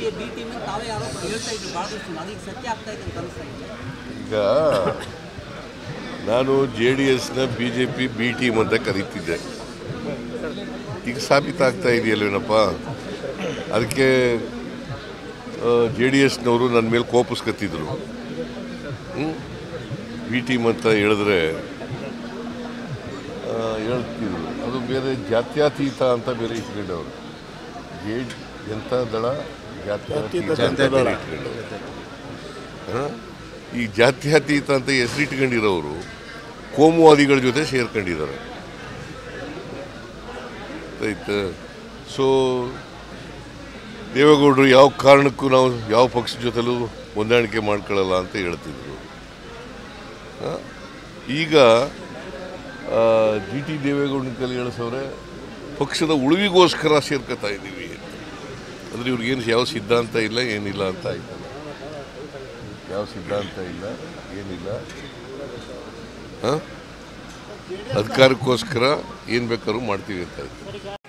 ಬಿಜೆಪಿಯ B team ತಾವೇ ಯಾರೋ ಹೇಳ್ತಾ ಇದ್ರು ಭಾಳ ದಿವಸ ಅದೀಗ ಸತ್ಯ ಆಗ್ತಾ ಇದೆ ಅಂತ ಅನಿಸ್ತಾ ಇದೆ ಈಗ ನಾನು ಜೆ ಡಿ ಎಸ್ನ B J P B team ಅಂತ ಕರೀತಿದ್ದೆ ಈಗ ಸಾಬೀತಾಗ್ತಾ ಇದೆಯಲ್ವೇನಪ್ಪ ಅದಕ್ಕೆ ಜೆ ಡಿ ಎಸ್ನವರು ನನ್ನ ಮೇಲೆ ಕೋಪಿಸ್ಕತ್ತಿದ್ರು ಬಿ ಟೀಮ್ ಅಂತ ಹೇಳಿದ್ರೆ ಆ, ಹೇಳ್ತಿದ್ರು ಅದು ಬೇರೆ ಜಾತ್ಯತೀತ ಅಂತ ಬೇರೆ ಇಟ್ಕೊಂಡವರು ಜೆ ಜನತಾ ದಳ ಜಾತ್ಯತೀತ ಅಂತ ಬೇರೆ ಇಟ್ಕೊಂಡವ್ರು ಹ? ಈ ಜಾತ್ಯತೀತ ಅಂತ ಹೆಸರಿಟ್ಕೊಂಡಿರೋರು ಕೋಮುವಾದಿಗಳ ಜೊತೆ ಸೇರ್ಕೊಂಡಿದ್ದಾರೆ ಆಯ್ತು ಸೊ ದೇವೇಗೌಡರು ಯಾವ ಕಾರಣಕ್ಕೂ ನಾವು ಯಾವ ಪಕ್ಷದ ಜೊತೆಲೂ ಹೊಂದಾಣಿಕೆ ಮಾಡ್ಕೊಳ್ಳಲ್ಲ ಅಂತ ಹೇಳ್ತಿದ್ರು ಹ? ಈಗ ಜಿ ಟಿ ದೇವೇಗೌಡನ ಕೈಲಿ ಹೇಳಿಸೋರೆ ಪಕ್ಷದ ಉಳಿವಿಗೋಸ್ಕರ ಸೇರ್ಕೊತಾ ಇದ್ದೀವಿ ಅಂದರೆ ಇವ್ರಿಗೇನು ಯಾವ ಸಿದ್ಧಾಂತ ಇಲ್ಲ ಏನಿಲ್ಲ ಅಂತ ಆಯ್ತಲ್ಲ ಯಾವ ಸಿದ್ಧಾಂತ ಇಲ್ಲ ಏನಿಲ್ಲ ಹಾಂ ಅಧಿಕಾರಕ್ಕೋಸ್ಕರ ಏನು ಬೇಕಾದ್ರೂ ಮಾಡ್ತೀವಿ ಅಂತ ಇದ್ದಾರೆ